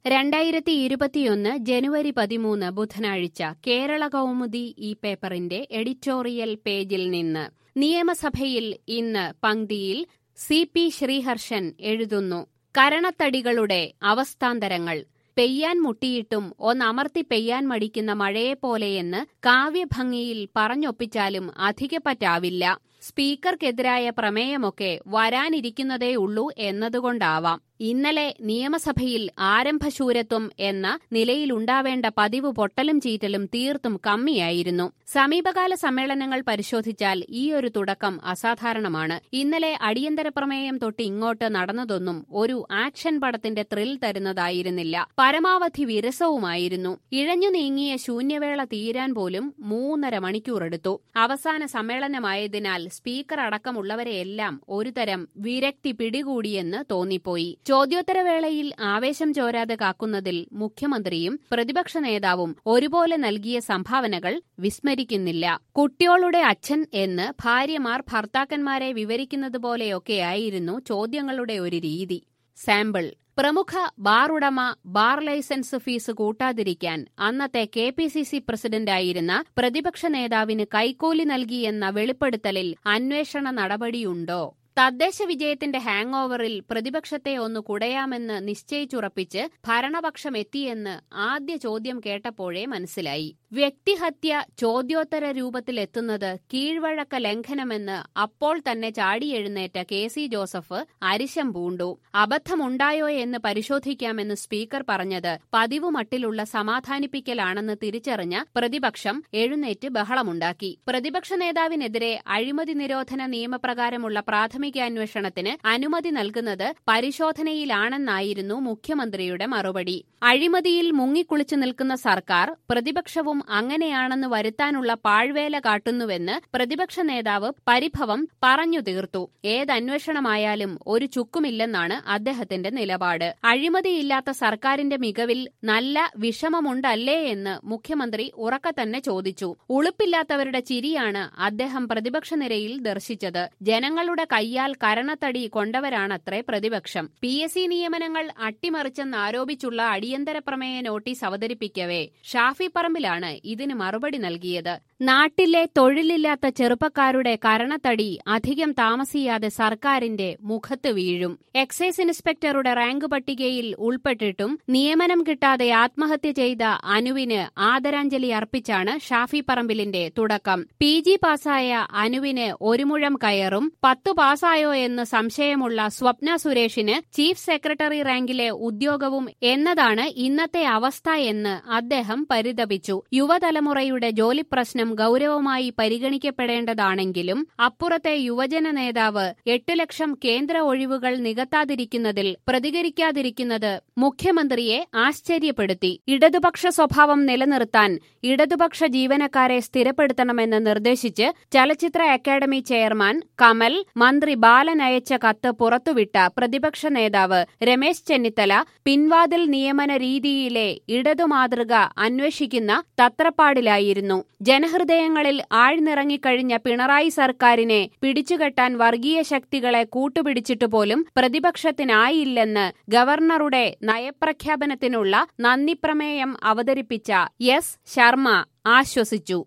രണ്ടായിരത്തി ഇരുപത്തിയൊന്ന് ജനുവരി പതിമൂന്ന് ബുധനാഴ്ച കേരള കൗമുദി ഈ പേപ്പറിന്റെ എഡിറ്റോറിയൽ പേജിൽ നിന്ന് നിയമസഭയിൽ ഇന്ന് പങ്ക്തിയിൽ സി പി ശ്രീഹർഷൻ എഴുതുന്നു കരണത്തടികളുടെ അവസ്ഥാന്തരങ്ങൾ പെയ്യാൻ മുട്ടിയിട്ടും ഒന്നമർത്തി പെയ്യാൻ മടിക്കുന്ന മഴയെപ്പോലെയെന്ന് കാവ്യഭംഗിയിൽ പറഞ്ഞൊപ്പിച്ചാലും അധികപ്പറ്റാവില്ല സ്പീക്കർക്കെതിരായ പ്രമേയമൊക്കെ വരാനിരിക്കുന്നതേ ഉള്ളൂ എന്നതുകൊണ്ടാവാം ഇന്നലെ നിയമസഭയിൽ ആരംഭശൂരത്വം എന്ന നിലയിലുണ്ടാവേണ്ട പതിവ് പൊട്ടലും ചീറ്റലും തീർത്തും കമ്മിയായിരുന്നു സമീപകാല സമ്മേളനങ്ങൾ പരിശോധിച്ചാൽ ഈ ഒരു തുടക്കം അസാധാരണമാണ് ഇന്നലെ അടിയന്തര പ്രമേയം തൊട്ട് ഇങ്ങോട്ട് നടന്നതൊന്നും ഒരു ആക്ഷൻ പടത്തിന്റെ ത്രിൽ തരുന്നതായിരുന്നില്ല പരമാവധി വിരസവുമായിരുന്നു ഇഴഞ്ഞു നീങ്ങിയ ശൂന്യവേള തീരാൻ പോലും മൂന്നര മണിക്കൂറെടുത്തു അവസാന സമ്മേളനമായതിനാൽ സ്പീക്കർ അടക്കമുള്ളവരെയെല്ലാം ഒരുതരം വിരക്തി പിടികൂടിയെന്ന് തോന്നിപ്പോയി ചോദ്യോത്തരവേളയിൽ ആവേശം ചോരാതെ കാക്കുന്നതിൽ മുഖ്യമന്ത്രിയും പ്രതിപക്ഷ നേതാവും ഒരുപോലെ നൽകിയ സംഭാവനകൾ വിസ്മരിക്കുന്നില്ല കുട്ടിയോളുടെ അച്ഛൻ എന്ന് ഭാര്യമാർ ഭർത്താക്കന്മാരെ വിവരിക്കുന്നത് പോലെയൊക്കെയായിരുന്നു ചോദ്യങ്ങളുടെ ഒരു രീതി സാമ്പിൾ പ്രമുഖ ബാർ ഉടമ ബാർ ലൈസൻസ് ഫീസ് കൂട്ടാതിരിക്കാൻ അന്നത്തെ കെ പി സി സി പ്രസിഡന്റായിരുന്ന പ്രതിപക്ഷ നേതാവിന് കൈക്കൂലി നൽകിയെന്ന വെളിപ്പെടുത്തലിൽ അന്വേഷണ നടപടിയുണ്ടോ തദ്ദേശ വിജയത്തിന്റെ ഹാങ് ഓവറിൽ പ്രതിപക്ഷത്തെ ഒന്ന് കുടയാമെന്ന് നിശ്ചയിച്ചുറപ്പിച്ച് ഭരണപക്ഷം എത്തിയെന്ന് ആദ്യ ചോദ്യം കേട്ടപ്പോഴേ മനസ്സിലായി വ്യക്തിഹത്യ ചോദ്യോത്തര രൂപത്തിലെത്തുന്നത് കീഴ്വഴക്ക ലംഘനമെന്ന് അപ്പോൾ തന്നെ ചാടിയെഴുന്നേറ്റ കെ സി ജോസഫ് അരിശം പൂണ്ടു അബദ്ധമുണ്ടായോ എന്ന് പരിശോധിക്കാമെന്ന് സ്പീക്കർ പറഞ്ഞത് പതിവ് മട്ടിലുള്ള സമാധാനിപ്പിക്കലാണെന്ന് തിരിച്ചറിഞ്ഞ പ്രതിപക്ഷം എഴുന്നേറ്റ് ബഹളമുണ്ടാക്കി പ്രതിപക്ഷ നേതാവിനെതിരെ അഴിമതി നിരോധന നിയമപ്രകാരമുള്ള പ്രാഥമികാന്വേഷണത്തിന് അനുമതി നൽകുന്നത് പരിശോധനയിലാണെന്നായിരുന്നു മുഖ്യമന്ത്രിയുടെ മറുപടി അഴിമതിയിൽ മുങ്ങിക്കുളിച്ചു നിൽക്കുന്ന സർക്കാർ പ്രതിപക്ഷവും അങ്ങനെയാണെന്ന് വരുത്താനുള്ള പാഴ്വേല കാട്ടുന്നുവെന്ന് പ്രതിപക്ഷ നേതാവ് പരിഭവം പറഞ്ഞു തീർത്തു ഏതന്വേഷണമായാലും ഒരു ചുക്കുമില്ലെന്നാണ് അദ്ദേഹത്തിന്റെ നിലപാട് അഴിമതിയില്ലാത്ത സർക്കാരിന്റെ മികവിൽ നല്ല വിഷമമുണ്ടല്ലേ എന്ന് മുഖ്യമന്ത്രി ഉറക്കെ തന്നെ ചോദിച്ചു ഉളുപ്പില്ലാത്തവരുടെ ചിരിയാണ് അദ്ദേഹം പ്രതിപക്ഷ നിരയിൽ ദർശിച്ചത് ജനങ്ങളുടെ കയ്യാൽ കരണത്തടി കൊണ്ടവരാണത്രേ പ്രതിപക്ഷം പി എസ് സി നിയമനങ്ങൾ അട്ടിമറിച്ചെന്നാരോപിച്ചുള്ള അടിയന്തര പ്രമേയ നോട്ടീസ് അവതരിപ്പിക്കവേ ഷാഫി പറമ്പിലാണ് ഇതിന് മറുപടി നൽകിയത് നാട്ടിലെ തൊഴിലില്ലാത്ത ചെറുപ്പക്കാരുടെ കരണത്തടി അധികം താമസിയാതെ സർക്കാരിന്റെ മുഖത്ത് വീഴും എക്സൈസ് ഇൻസ്പെക്ടറുടെ റാങ്ക് പട്ടികയിൽ ഉൾപ്പെട്ടിട്ടും നിയമനം കിട്ടാതെ ആത്മഹത്യ ചെയ്ത അനുവിന് ആദരാഞ്ജലി അർപ്പിച്ചാണ് ഷാഫി പറമ്പിലിന്റെ തുടക്കം പി ജി പാസായ അനുവിന് ഒരു മുഴം കയറും പത്തു പാസായോ എന്ന് സംശയമുള്ള സ്വപ്ന സുരേഷിന് ചീഫ് സെക്രട്ടറി റാങ്കിലെ ഉദ്യോഗവും എന്നതാണ് ഇന്നത്തെ അവസ്ഥ എന്ന് അദ്ദേഹം പരിതപിച്ചു യുവതലമുറയുടെ ജോലിപ്രശ്നം ഗൌരവമായി പരിഗണിക്കപ്പെടേണ്ടതാണെങ്കിലും അപ്പുറത്തെ യുവജന നേതാവ് എട്ട് ലക്ഷം കേന്ദ്ര ഒഴിവുകൾ നികത്താതിരിക്കുന്നതിൽ പ്രതികരിക്കാതിരിക്കുന്നത് മുഖ്യമന്ത്രിയെ ആശ്ചര്യപ്പെടുത്തി ഇടതുപക്ഷ സ്വഭാവം നിലനിർത്താൻ ഇടതുപക്ഷ ജീവനക്കാരെ സ്ഥിരപ്പെടുത്തണമെന്ന് നിർദ്ദേശിച്ച് ചലച്ചിത്ര അക്കാദമി ചെയർമാൻ കമൽ മന്ത്രി ബാലൻ അയച്ച കത്ത് പുറത്തുവിട്ട പ്രതിപക്ഷ നേതാവ് രമേശ് ചെന്നിത്തല പിൻവാതിൽ നിയമന രീതിയിലെ ഇടതുമാതൃക അന്വേഷിക്കുന്ന തത്രപ്പാടിലായിരുന്നു ജനഹൃദയങ്ങളിൽ ആഴ്ന്നിറങ്ങിക്കഴിഞ്ഞ പിണറായി സർക്കാരിനെ പിടിച്ചുകെട്ടാൻ വർഗീയ ശക്തികളെ കൂട്ടുപിടിച്ചിട്ട് പോലും പ്രതിപക്ഷത്തിനായില്ലെന്ന് ഗവർണറുടെ നയപ്രഖ്യാപനത്തിനുള്ള നന്ദിപ്രമേയം അവതരിപ്പിച്ച എസ് ശർമ്മ ആശ്വസിച്ചു